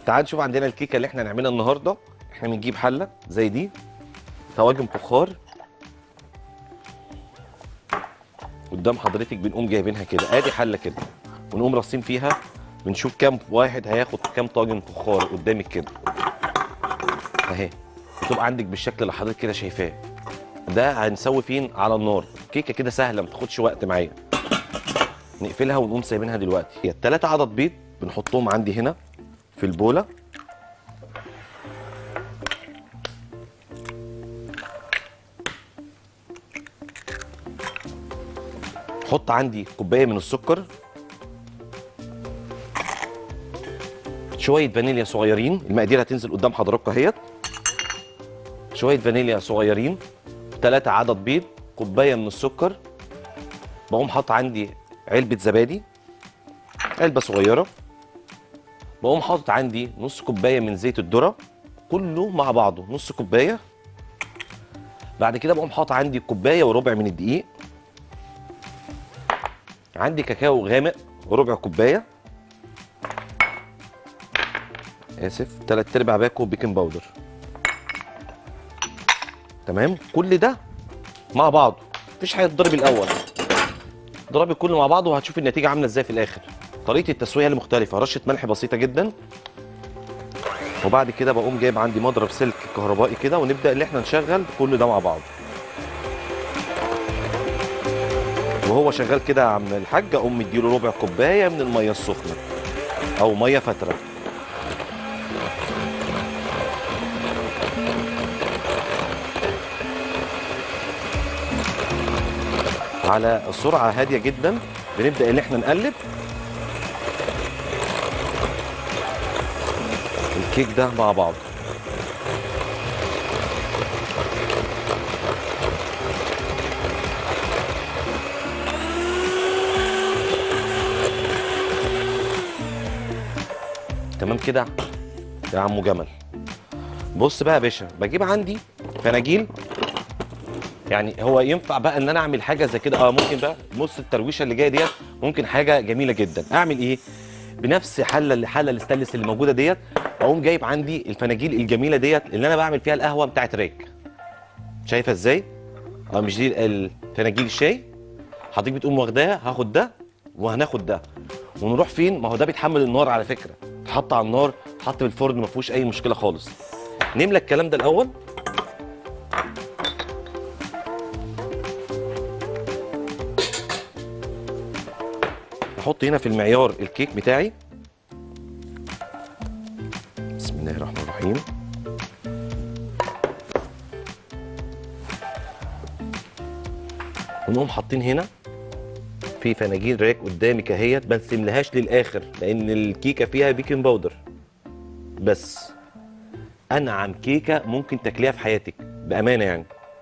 تعال نشوف عندنا الكيكه اللي احنا هنعملها النهارده احنا بنجيب حله زي دي طواجن فخار قدام حضرتك بنقوم جايبينها كده ادي حله كده ونقوم راصين فيها بنشوف كام واحد هياخد كام طاجن فخار قدامك كده اهي بتبقى عندك بالشكل اللي حضرتك كده شايفاه ده هنسوي فين على النار كيكه كده سهله ما تاخدش وقت معايا نقفلها ونقوم سايبينها دلوقتي هي التلاتة عدد بيض بنحطهم عندي هنا في البوله حط عندي كوبايه من السكر شويه فانيليا صغيرين المقادير هتنزل قدام حضراتكم اهيت شويه فانيليا صغيرين ثلاثة عدد بيض كوبايه من السكر بقوم حاطط عندي علبه زبادي علبه صغيره بقوم حاطط عندي نص كوبايه من زيت الذره كله مع بعضه نص كوبايه بعد كده بقوم حاطط عندي كوبايه وربع من الدقيق عندي كاكاو غامق وربع كوبايه اسف تلات ارباع باكو بيكنج باودر تمام كل ده مع بعضه مفيش حاجه تضرب الاول ضربي كله مع بعضه وهتشوف النتيجه عامله ازاي في الاخر طريقه التسويه اللي مختلفه رشه ملح بسيطه جدا وبعد كده بقوم جايب عندي مضرب سلك كهربائي كده ونبدا ان احنا نشغل كل ده مع بعض وهو شغال كده يا عم الحاج اقوم مديله ربع كوبايه من الميه السخنه او ميه فتره على سرعه هاديه جدا بنبدا ان احنا نقلب الكيك ده مع بعض تمام كده يا عمو جمل بص بقى يا باشا بجيب عندي فناجيل يعني هو ينفع بقى ان انا اعمل حاجه زي كده اه ممكن بقى بص الترويشه اللي جايه ديت ممكن حاجه جميله جدا اعمل ايه بنفس حله الحله الاستانلس اللي موجوده ديت اقوم جايب عندي الفناجيل الجميله ديت اللي انا بعمل فيها القهوه بتاعت ريك شايفه ازاي اه مش دي الفناجيل الشاي حضرتك بتقوم واخداها هاخد ده وهناخد ده ونروح فين ما هو ده بيتحمل النار على فكره اتحط على النار اتحط في الفرن ما فيهوش اي مشكله خالص نملى الكلام ده الاول احط هنا في المعيار الكيك بتاعي بسم الله الرحمن الرحيم ونقوم حاطين هنا في فناجين راك قدامك اهيت ما نسيبلهاش للاخر لان الكيكه فيها بيكنج باودر بس انعم كيكه ممكن تاكليها في حياتك بامانه يعني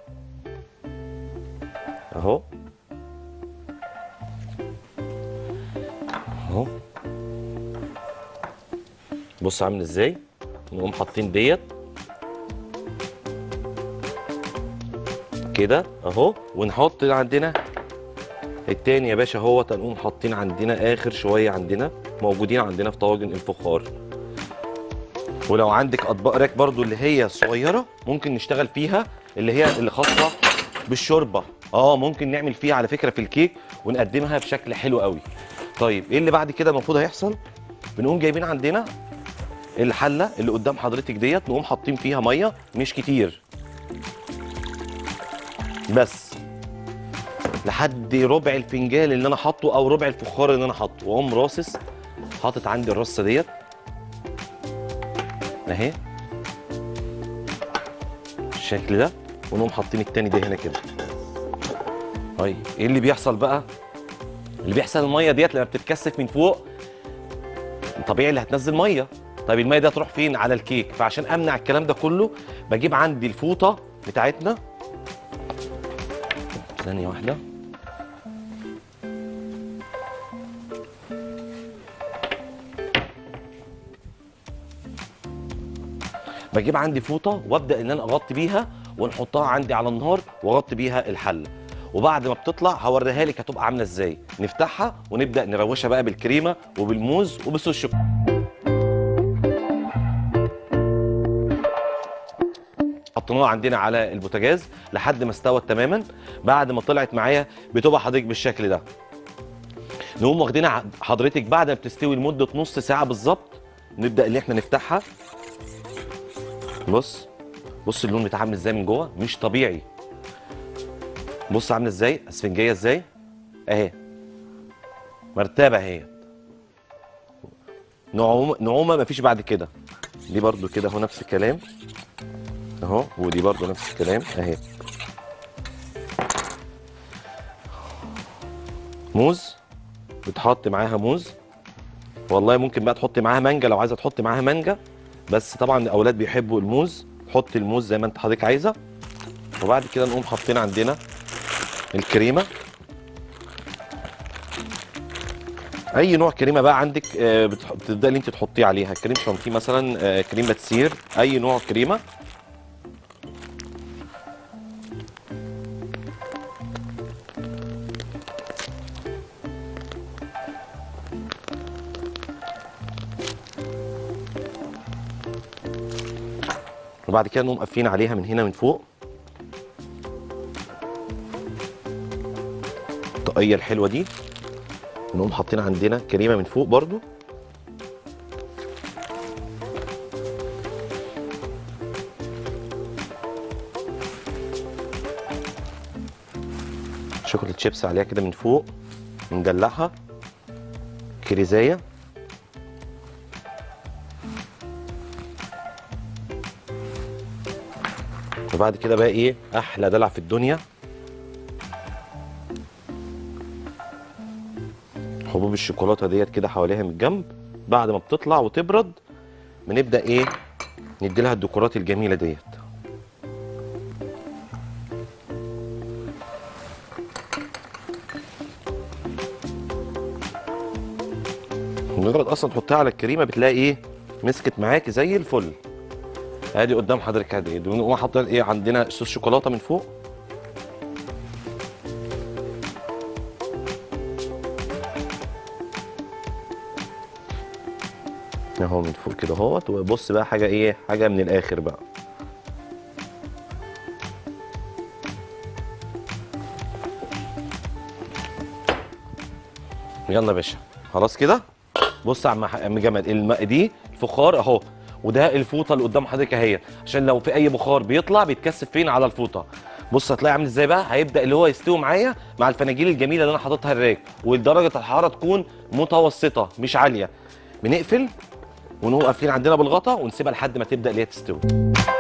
اهو اهو بص عامل ازاي نقوم حاطين ديت كده اهو ونحط عندنا التاني يا باشا هو تنقوم حاطين عندنا اخر شويه عندنا موجودين عندنا في طواجن الفخار ولو عندك اطباق راك برضو اللي هي صغيره ممكن نشتغل فيها اللي هي اللي خاصه بالشوربه اه ممكن نعمل فيها على فكره في الكيك ونقدمها بشكل حلو قوي طيب ايه اللي بعد كده المفروض هيحصل بنقوم جايبين عندنا الحله اللي قدام حضرتك ديت نقوم حاطين فيها ميه مش كتير بس لحد ربع الفنجان اللي انا حاطه او ربع الفخار اللي انا حاطه واقوم راصص حاطط عندي الرصه ديت اهي بالشكل ده ونقوم حاطين التاني ده هنا كده طيب ايه اللي بيحصل بقى اللي بيحصل الميه ديت لما بتتكثف من فوق طبيعي اللي هتنزل ميه طيب الميه دي هتروح فين على الكيك فعشان امنع الكلام ده كله بجيب عندي الفوطه بتاعتنا ثانيه واحده بجيب عندي فوطه وابدا ان انا اغطي بيها ونحطها عندي على النار واغطي بيها الحله وبعد ما بتطلع هوريها لك هتبقى عامله ازاي نفتحها ونبدا نروشها بقى بالكريمه وبالموز وبصوص الشوكولاته حطيناها عندنا على البوتاجاز لحد ما استوت تماما بعد ما طلعت معايا بتبقى حضرتك بالشكل ده نقوم واخدينها حضرتك بعد ما بتستوي لمده نص ساعه بالظبط نبدا ان احنا نفتحها بص بص اللون بتاعها عامل ازاي من جوه مش طبيعي بص عامله ازاي اسفنجيه ازاي اهي مرتبه اهي نعومه نعومه مفيش بعد كده دي برضو كده اهو نفس الكلام اهو ودي برضو نفس الكلام اهي موز بتحط معاها موز والله ممكن بقى تحطي معاها مانجا لو عايزه تحطي معاها مانجا بس طبعا الاولاد بيحبوا الموز حطي الموز زي ما انت حضرتك عايزه وبعد كده نقوم حاطين عندنا الكريمه اي نوع كريمه بقى عندك آه، بتح- بتبداي ان انت تحطيه عليها كريم شانتيه مثلا آه، كريم باتسير اي نوع كريمه وبعد كده نقوم قافلين عليها من هنا من فوق الطاقيه الحلوه دي ونقوم حاطين عندنا كريمه من فوق برضو شوكولاته شيبس عليها كده من فوق ندلعها كريزايه وبعد كده بقى ايه احلى دلع في الدنيا حبوب الشوكولاته ديت كده حواليها من الجنب بعد ما بتطلع وتبرد بنبدا ايه ندي لها الديكورات الجميله ديت مجرد اصلا تحطها على الكريمه بتلاقي ايه مسكت معاكي زي الفل ادي قدام حضرتك ادي ونقوم حاطين ايه عندنا صوص شوكولاته من فوق اهو من فوق كده اهوت وبص بقى حاجه ايه حاجه من الاخر بقى يلا يا باشا خلاص كده بص يا عم ح- عم جمال الم... دي الفخار اهو وده الفوطه اللي قدام حضرتك اهي عشان لو في اي بخار بيطلع بيتكثف فين على الفوطه بص هتلاقي عامل ازاي بقى هيبدا اللي هو يستوي معايا مع الفناجيل الجميله اللي انا حاططها الراك ودرجه الحراره تكون متوسطه مش عاليه بنقفل ونقوم قافلين عندنا بالغطا ونسيبها لحد ما تبدا اللي هي تستوي